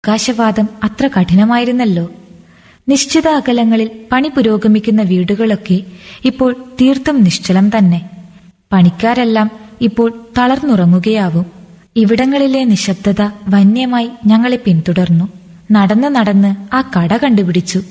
അവകാശവാദം അത്ര കഠിനമായിരുന്നല്ലോ നിശ്ചിത അകലങ്ങളിൽ പണി പുരോഗമിക്കുന്ന വീടുകളൊക്കെ ഇപ്പോൾ തീർത്തും നിശ്ചലം തന്നെ പണിക്കാരെല്ലാം ഇപ്പോൾ തളർന്നുറങ്ങുകയാവും ഇവിടങ്ങളിലെ നിശബ്ദത വന്യമായി ഞങ്ങളെ പിന്തുടർന്നു നടന്ന് നടന്ന് ആ കട കണ്ടുപിടിച്ചു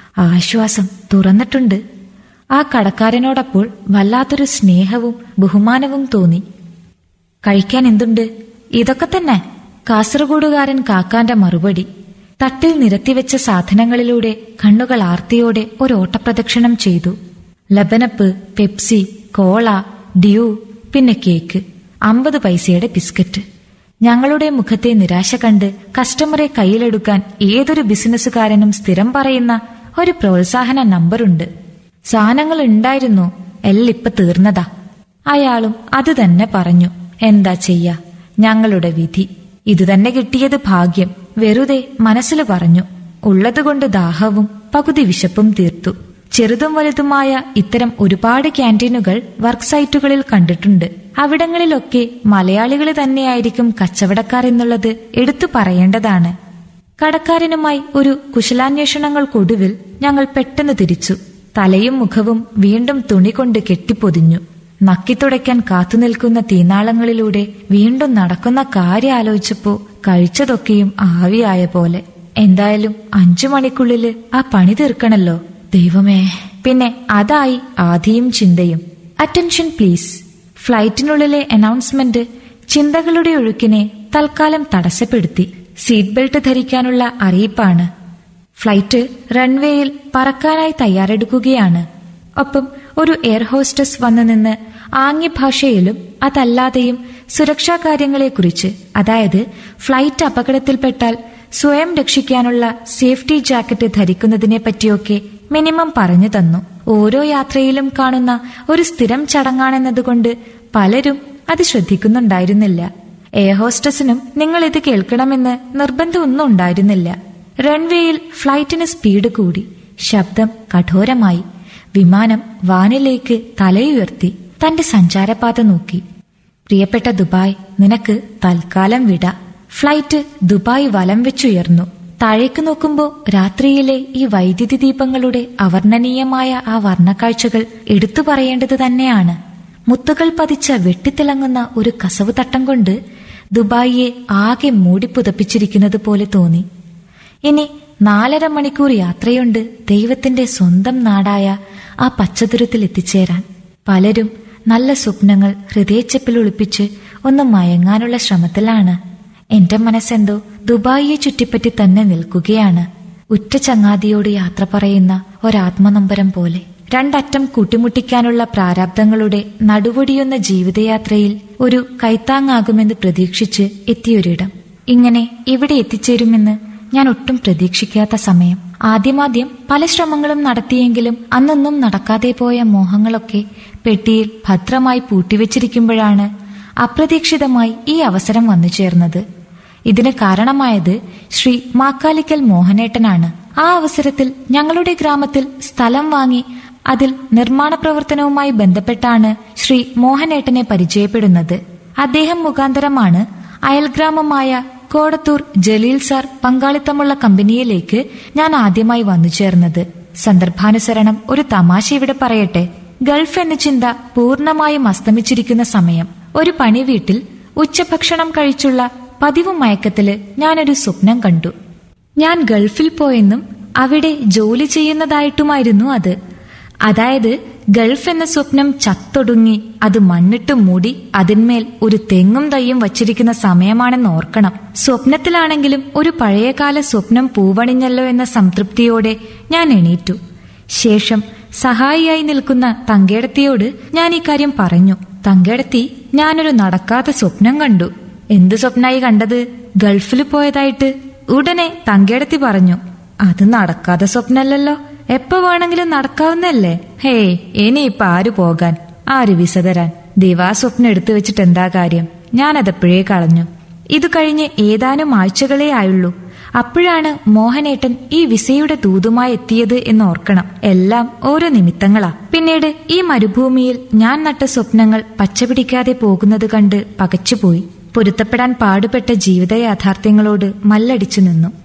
ആശ്വാസം തുറന്നിട്ടുണ്ട് ആ കടക്കാരനോടപ്പോൾ വല്ലാത്തൊരു സ്നേഹവും ബഹുമാനവും തോന്നി കഴിക്കാൻ എന്തുണ്ട് ഇതൊക്കെ തന്നെ കാസർഗോഡുകാരൻ കാക്കാന്റെ മറുപടി തട്ടിൽ നിരത്തിവെച്ച സാധനങ്ങളിലൂടെ കണ്ണുകൾ ആർത്തിയോടെ ഒരു ഓട്ടപ്രദക്ഷിണം ചെയ്തു ലബനപ്പ് പെപ്സി കോള ഡ്യൂ പിന്നെ കേക്ക് അമ്പത് പൈസയുടെ ബിസ്ക്കറ്റ് ഞങ്ങളുടെ മുഖത്തെ നിരാശ കണ്ട് കസ്റ്റമറെ കയ്യിലെടുക്കാൻ ഏതൊരു ബിസിനസ്സുകാരനും സ്ഥിരം പറയുന്ന ഒരു പ്രോത്സാഹന നമ്പറുണ്ട് സാധനങ്ങൾ ഉണ്ടായിരുന്നു എല്ലിപ്പ തീർന്നതാ അയാളും അത് തന്നെ പറഞ്ഞു എന്താ ചെയ്യാ ഞങ്ങളുടെ വിധി ഇതുതന്നെ കിട്ടിയത് ഭാഗ്യം വെറുതെ മനസ്സിൽ പറഞ്ഞു ഉള്ളതുകൊണ്ട് ദാഹവും പകുതി വിശപ്പും തീർത്തു ചെറുതും വലുതുമായ ഇത്തരം ഒരുപാട് ക്യാൻറ്റീനുകൾ വർക്ക് സൈറ്റുകളിൽ കണ്ടിട്ടുണ്ട് അവിടങ്ങളിലൊക്കെ മലയാളികൾ തന്നെയായിരിക്കും കച്ചവടക്കാർ എന്നുള്ളത് എടുത്തു പറയേണ്ടതാണ് കടക്കാരനുമായി ഒരു കുശലാന്വേഷണങ്ങൾക്കൊടുവിൽ ഞങ്ങൾ പെട്ടെന്ന് തിരിച്ചു തലയും മുഖവും വീണ്ടും തുണി കൊണ്ട് കെട്ടിപ്പൊതിഞ്ഞു നക്കിത്തുടയ്ക്കാൻ കാത്തുനിൽക്കുന്ന തീനാളങ്ങളിലൂടെ വീണ്ടും നടക്കുന്ന കാര്യം ആലോചിച്ചപ്പോ കഴിച്ചതൊക്കെയും ആവിയായ പോലെ എന്തായാലും അഞ്ചു മണിക്കുള്ളില് ആ പണി തീർക്കണല്ലോ ദൈവമേ പിന്നെ അതായി ആദിയും ചിന്തയും അറ്റൻഷൻ പ്ലീസ് ഫ്ലൈറ്റിനുള്ളിലെ അനൗൺസ്മെന്റ് ചിന്തകളുടെ ഒഴുക്കിനെ തൽക്കാലം തടസ്സപ്പെടുത്തി സീറ്റ് ബെൽറ്റ് ധരിക്കാനുള്ള അറിയിപ്പാണ് ഫ്ലൈറ്റ് റൺവേയിൽ പറക്കാനായി തയ്യാറെടുക്കുകയാണ് ഒപ്പം ഒരു എയർ ഹോസ്റ്റസ് വന്നു നിന്ന് ആംഗ്യഭാഷയിലും അതല്ലാതെയും സുരക്ഷാ കാര്യങ്ങളെക്കുറിച്ച് അതായത് ഫ്ലൈറ്റ് അപകടത്തിൽപ്പെട്ടാൽ സ്വയം രക്ഷിക്കാനുള്ള സേഫ്റ്റി ജാക്കറ്റ് ധരിക്കുന്നതിനെ പറ്റിയൊക്കെ മിനിമം പറഞ്ഞു തന്നു ഓരോ യാത്രയിലും കാണുന്ന ഒരു സ്ഥിരം ചടങ്ങാണെന്നതുകൊണ്ട് പലരും അത് ശ്രദ്ധിക്കുന്നുണ്ടായിരുന്നില്ല എയർ ഹോസ്റ്റസിനും നിങ്ങൾ ഇത് കേൾക്കണമെന്ന് നിർബന്ധമൊന്നും ഉണ്ടായിരുന്നില്ല റൺവേയിൽ ഫ്ലൈറ്റിന് സ്പീഡ് കൂടി ശബ്ദം കഠോരമായി വിമാനം വാനിലേക്ക് തലയുയർത്തി തന്റെ സഞ്ചാരപാത നോക്കി പ്രിയപ്പെട്ട ദുബായ് നിനക്ക് തൽക്കാലം വിട ഫ്ലൈറ്റ് ദുബായ് വലം വെച്ചുയർന്നു താഴേക്ക് നോക്കുമ്പോൾ രാത്രിയിലെ ഈ വൈദ്യുതി ദീപങ്ങളുടെ അവർണ്ണനീയമായ ആ വർണ്ണക്കാഴ്ചകൾ എടുത്തു പറയേണ്ടത് തന്നെയാണ് മുത്തുകൾ പതിച്ച വെട്ടിത്തിളങ്ങുന്ന ഒരു കസവ് തട്ടം കൊണ്ട് ദുബായിയെ ആകെ മൂടിപ്പുതപ്പിച്ചിരിക്കുന്നത് പോലെ തോന്നി ഇനി നാലര മണിക്കൂർ യാത്രയുണ്ട് ദൈവത്തിന്റെ സ്വന്തം നാടായ ആ പച്ചതുരത്തിൽ എത്തിച്ചേരാൻ പലരും നല്ല സ്വപ്നങ്ങൾ ഹൃദയച്ചപ്പിൽ ഒളിപ്പിച്ച് ഒന്ന് മയങ്ങാനുള്ള ശ്രമത്തിലാണ് എന്റെ മനസ്സെന്തോ ദുബായിയെ ചുറ്റിപ്പറ്റി തന്നെ നിൽക്കുകയാണ് ഉറ്റ ചങ്ങാതിയോട് യാത്ര പറയുന്ന ഒരാത്മനമ്പരം പോലെ രണ്ടറ്റം കൂട്ടിമുട്ടിക്കാനുള്ള പ്രാരാബ്ദങ്ങളുടെ നടുവൊടിയുന്ന ജീവിതയാത്രയിൽ ഒരു കൈത്താങ്ങാകുമെന്ന് പ്രതീക്ഷിച്ച് എത്തിയൊരിടം ഇങ്ങനെ ഇവിടെ എത്തിച്ചേരുമെന്ന് ഞാൻ ഒട്ടും പ്രതീക്ഷിക്കാത്ത സമയം ആദ്യമാദ്യം പല ശ്രമങ്ങളും നടത്തിയെങ്കിലും അന്നൊന്നും നടക്കാതെ പോയ മോഹങ്ങളൊക്കെ പെട്ടിയിൽ ഭദ്രമായി പൂട്ടിവെച്ചിരിക്കുമ്പോഴാണ് അപ്രതീക്ഷിതമായി ഈ അവസരം വന്നു ചേർന്നത് ഇതിന് കാരണമായത് ശ്രീ മാക്കാലിക്കൽ മോഹനേട്ടനാണ് ആ അവസരത്തിൽ ഞങ്ങളുടെ ഗ്രാമത്തിൽ സ്ഥലം വാങ്ങി അതിൽ നിർമ്മാണ പ്രവർത്തനവുമായി ബന്ധപ്പെട്ടാണ് ശ്രീ മോഹനേട്ടനെ പരിചയപ്പെടുന്നത് അദ്ദേഹം മുഖാന്തരമാണ് അയൽഗ്രാമമായ കോടത്തൂർ ജലീൽ സാർ പങ്കാളിത്തമുള്ള കമ്പനിയിലേക്ക് ഞാൻ ആദ്യമായി വന്നു ചേർന്നത് സന്ദർഭാനുസരണം ഒരു തമാശ ഇവിടെ പറയട്ടെ ഗൾഫ് എന്ന ചിന്ത പൂർണ്ണമായും അസ്തമിച്ചിരിക്കുന്ന സമയം ഒരു പണി വീട്ടിൽ ഉച്ചഭക്ഷണം കഴിച്ചുള്ള പതിവ് മയക്കത്തില് ഞാനൊരു സ്വപ്നം കണ്ടു ഞാൻ ഗൾഫിൽ പോയെന്നും അവിടെ ജോലി ചെയ്യുന്നതായിട്ടുമായിരുന്നു അത് അതായത് ഗൾഫ് എന്ന സ്വപ്നം ചത്തൊടുങ്ങി അത് മണ്ണിട്ട് മൂടി അതിന്മേൽ ഒരു തെങ്ങും തയ്യും വച്ചിരിക്കുന്ന സമയമാണെന്ന് ഓർക്കണം സ്വപ്നത്തിലാണെങ്കിലും ഒരു പഴയകാല സ്വപ്നം പൂവണിഞ്ഞല്ലോ എന്ന സംതൃപ്തിയോടെ ഞാൻ എണീറ്റു ശേഷം സഹായിയായി നിൽക്കുന്ന തങ്കേടത്തിയോട് ഞാൻ ഈ കാര്യം പറഞ്ഞു തങ്കേടത്തി ഞാനൊരു നടക്കാത്ത സ്വപ്നം കണ്ടു എന്ത് സ്വപ്നായി കണ്ടത് ഗൾഫിൽ പോയതായിട്ട് ഉടനെ തങ്കേടത്തി പറഞ്ഞു അത് നടക്കാത്ത സ്വപ്നല്ലല്ലോ എപ്പോ വേണമെങ്കിലും നടക്കാവുന്നല്ലേ ഹേയ് ഇനിയിപ്പൊ ആര് പോകാൻ ആര് വിസ തരാൻ ദിവാസ്വപ്നം എടുത്തു വെച്ചിട്ട് എന്താ കാര്യം ഞാനതെപ്പോഴേ കളഞ്ഞു ഇത് കഴിഞ്ഞ് ഏതാനും ആഴ്ചകളേ ആയുള്ളൂ അപ്പോഴാണ് മോഹനേട്ടൻ ഈ വിസയുടെ ദൂതുമായി എത്തിയത് എന്ന് ഓർക്കണം എല്ലാം ഓരോ നിമിത്തങ്ങളാ പിന്നീട് ഈ മരുഭൂമിയിൽ ഞാൻ നട്ട സ്വപ്നങ്ങൾ പച്ചപിടിക്കാതെ പോകുന്നത് കണ്ട് പകച്ചുപോയി പൊരുത്തപ്പെടാൻ പാടുപെട്ട ജീവിത യാഥാർത്ഥ്യങ്ങളോട് മല്ലടിച്ചു നിന്നു